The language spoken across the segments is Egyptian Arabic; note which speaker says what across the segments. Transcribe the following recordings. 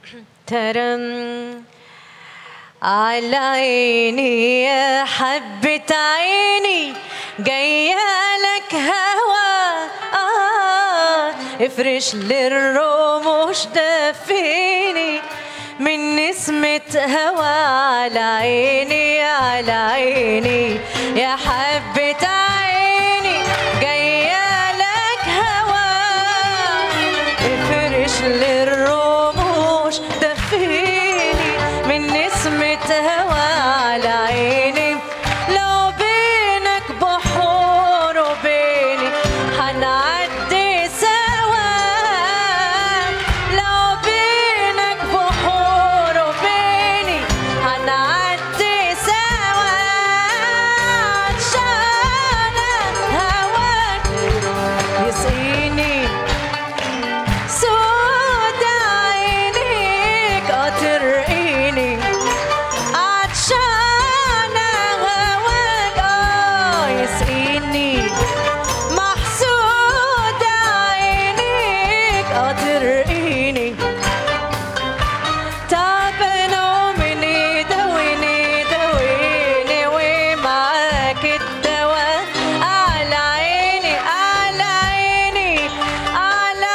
Speaker 1: ترم على عيني يا حبة عيني جاية لك هوا آه افرش للرموش دفيني من نسمة هوا على عيني على عيني يا حبة عيني جاية لك هوا افرش للرموش دفيني من نسمة هوا على عيني لو بينك بحور وبيني حنعدي سوا لو بينك بحور وبيني حنعدي سوا عشان هواك يسقيني سود عينيك قطرقيني عطشان هواك اه يسقيني محسود عينيك قطرقيني تعبانة ومني دويني دويني ومعاك الدواء على عيني على عيني على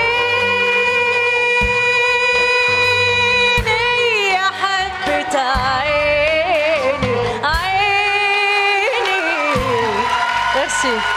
Speaker 1: عيني يا حبة عيني عيني Merci.